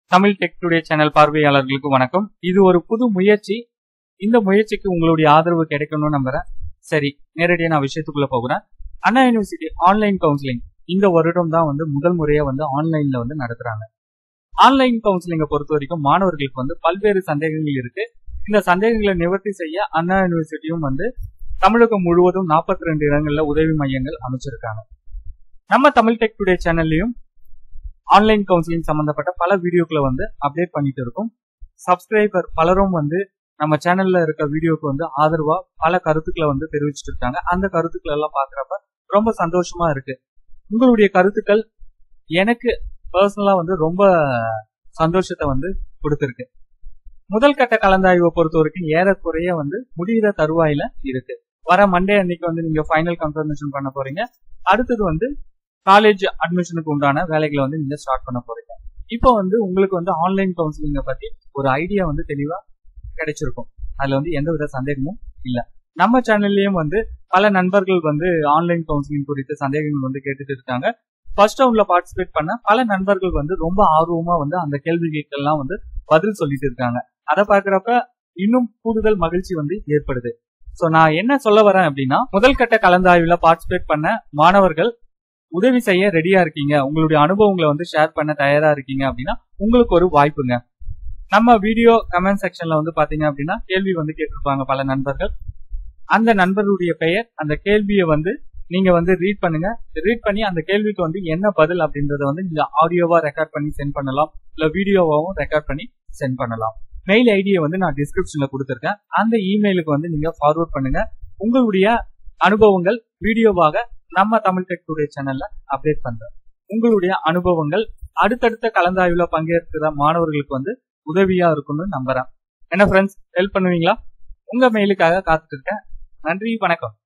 Tamil tech today channel பார்வையாளர்களுக்கு வணக்கம் இது ஒரு புது முயற்சி இந்த முயற்சிக்கு உங்களுடைய ஆதரவு கிடைக்கணும்னு நம்புறேன் சரி நேரடியாக நான் விஷயத்துக்குள்ள போகிறேன் அண்ணா யூனிவர்சிட்டி ஆன்லைன் கவுன்சிலிங் இந்த வருடம் தான் வந்து முதல் முறையா வந்து ஆன்லைன்ல வந்து நடத்துறாங்க ஆன்லைன் கவுன்சிலிங்கை பொறுத்த வரைக்கும் மாணவர்களுக்கு வந்து பல்வேறு சந்தேகங்கள் இருக்கு இந்த சந்தேகங்களை நிவர்த்தி செய்ய அண்ணா யூனிவர்சிட்டியும் வந்து தமிழகம் முழுவதும் 42 ரெண்டு இடங்கள்ல உதவி மையங்கள் அமைச்சிருக்காங்க நம்ம தமிழ் டெக் டுடே சேனல்லையும் ஆன்லைன் கவுன்சிலிங் சம்பந்தப்பட்ட பல வீடியோக்களை வந்து அப்டேட் பண்ணிட்டு இருக்கோம் சப்ஸ்கிரைபர் பலரும் வந்து நம்ம சேனல்ல இருக்க வீடியோக்கு வந்து ஆதரவா பல கருத்துக்களை வந்து தெரிவிச்சிட்டு இருக்காங்க அந்த கருத்துக்களை எல்லாம் பாக்குறப்ப ரொம்ப சந்தோஷமா இருக்கு உங்களுடைய கருத்துக்கள் எனக்கு பர்சனலா வந்து ரொம்ப சந்தோஷத்தை வந்து கொடுத்திருக்கு முதல் கட்ட கலந்தாய்வை பொறுத்த வரைக்கும் ஏறக்குறைய வந்து முடிகிற தருவாயில இருக்கு வர மண்டே அன்னைக்கு வந்து நீங்க ஃபைனல் கன்ஃபர்மேஷன் பண்ண போறீங்க அடுத்தது வந்து காலேஜ் அட்மிஷனுக்கு உண்டான வேலைகளை வந்து நீங்க ஸ்டார்ட் பண்ண போறீங்க இப்போ வந்து உங்களுக்கு வந்து ஆன்லைன் கவுன்சிலிங்கை பத்தி ஒரு ஐடியா வந்து தெளிவா கிடைச்சிருக்கும் அதுல வந்து எந்த வித சந்தேகமும் இல்ல நம்ம சேனல்லயும் வந்து பல நண்பர்கள் வந்து ஆன்லைன் கவுன்சிலிங் குறித்து சந்தேகங்கள் வந்து கேட்டுட்டு இருக்காங்க ஃபர்ஸ்ட் ரவுண்ட்ல பார்ட்டிசிபேட் பண்ண பல நண்பர்கள் வந்து ரொம்ப ஆர்வமா வந்து அந்த கேள்விகளுக்கெல்லாம் வந்து பதில் சொல்லிட்டு இருக்காங்க அதை பாக்குறப்ப இன்னும் கூடுதல் மகிழ்ச்சி வந்து ஏற்படுது சோ நான் என்ன சொல்ல வரேன் அப்படின்னா முதல் கட்ட கலந்தாய்வுல பார்ட்டிசிபேட் பண்ண மாணவர்கள் உதவி செய்ய ரெடியா இருக்கீங்க உங்களுடைய அனுபவங்களை வந்து ஷேர் பண்ண தயாரா இருக்கீங்க அப்படின்னா உங்களுக்கு ஒரு வாய்ப்புங்க நம்ம வீடியோ கமெண்ட் செக்ஷன்ல வந்து பாத்தீங்க அப்படின்னா கேள்வி வந்து கேட்டிருப்பாங்க பல நண்பர்கள் அந்த நண்பருடைய பெயர் அந்த கேள்வியை வந்து நீங்க வந்து ரீட் பண்ணுங்க ரீட் பண்ணி அந்த கேள்விக்கு வந்து என்ன பதில் அப்படின்றத வந்து நீங்க ஆடியோவா ரெக்கார்ட் பண்ணி சென்ட் பண்ணலாம் இல்ல வீடியோவாவும் ரெக்கார்ட் பண்ணி சென்ட் பண்ணலாம் மெயில் ஐடியை வந்து நான் டிஸ்கிரிப்ஷன்ல கொடுத்துருக்கேன் அந்த இமெயிலுக்கு வந்து நீங்க ஃபார்வர்ட் பண்ணுங்க உங்களுடைய அனுபவங்கள் வீடியோவாக நம்ம தமிழ் டெக் டுடே சேனல்ல அப்டேட் பண்றேன் உங்களுடைய அனுபவங்கள் அடுத்தடுத்த கலந்தாய்வுல பங்கேற்கிற மாணவர்களுக்கு வந்து உதவியா இருக்கும்னு நம்புறேன் என்ன ஃப்ரெண்ட்ஸ் ஹெல்ப் பண்ணுவீங்களா உங்க மெயிலுக்காக காத்துட்டு இருக்கேன் நன்றி வணக்கம்